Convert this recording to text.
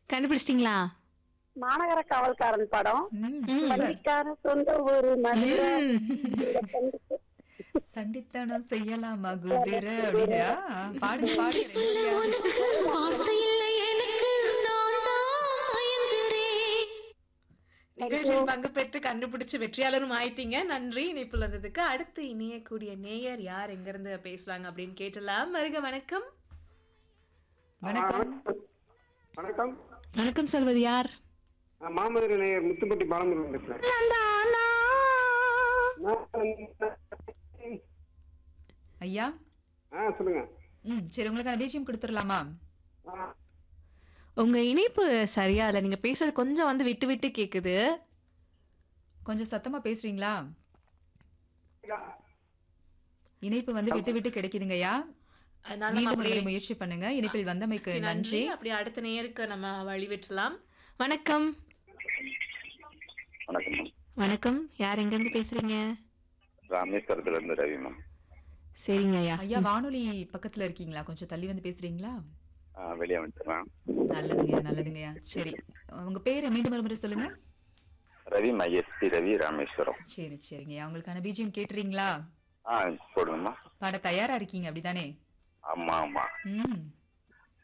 கண்டுபிடிச்சிட்டீங்களா மாநகர காவல்காரன் படம் ம், சூப்பர். பள்ளிக்கார சொந்த ஊரு மதுரை சண்டித்தனம் செய்யலாமா குதிரை அப்படின்னா பாடுங்க பாடுங்க ரெண்டு பேரும். நிகழ்ச்சியில் பங்கு பெற்று கண்டுபிடிச்சு வெற்றியாளரும் ஆயிட்டீங்க நன்றி இணைப்பில் வந்ததுக்கு அடுத்து இணையக்கூடிய நேயர் யார் எங்க இருந்து பேசுறாங்க அப்படின்னு கேட்டலாம் வருக வணக்கம் வணக்கம் வணக்கம் வணக்கம் சொல்வது யார் நான் மாமதுரை நேயர் முத்துப்பட்டி பாலமுருகன் பேசுறேன் ஐயா ஆ சொல்லுங்க ம் சரி உங்களுக்கான பிஜிஎம் கொடுத்துடலாமா ஆ, உங்க இணைப்பு சரியா இல்ல நீங்க பேசுறது கொஞ்சம் வந்து விட்டு விட்டு கேக்குது கொஞ்சம் சத்தமா பேசுறீங்களா இணைப்பு வந்து விட்டு விட்டு கிடைக்குதுங்கய்யா அதனால நம்ம மீண்டும் அப்படியே ஒரு முயற்சி பண்ணுங்க இணைப்பில் வந்தமைக்கு நன்றி நன்றி அப்படி அடுத்த நேயருக்கு நம்ம வழிவிட்டலாம் வணக்கம் வணக்கம் மேம் வணக்கம் யார் எங்க இருந்து பேசுறீங்க ராமேஸ்வரத்துல இருந்து ரவி மேம் சரிங்க ஐயா ஐயா வானொலி பக்கத்துல இருக்கீங்களா கொஞ்சம் தள்ளி வந்து பேசுறீங்களா ஆ, வெளியே வந்துட்டேன் நல்லதுங்கய்யா நல்லதுங்கய்யா சரி உங்க பேரை மீண்டும் ஒரு முறை சொல்லுங்க ரவி மைஎஸ்பி ரவி ராமேஸ்வரம் சரி சரிங்கய்யா உங்களுக்கான பிஜிஎம் கேட்டுறீங்களா ஆ போடுங்கம்மா பாட தயாரா இருக்கீங்க அப்படிதானே ஆமா ஆமா ம்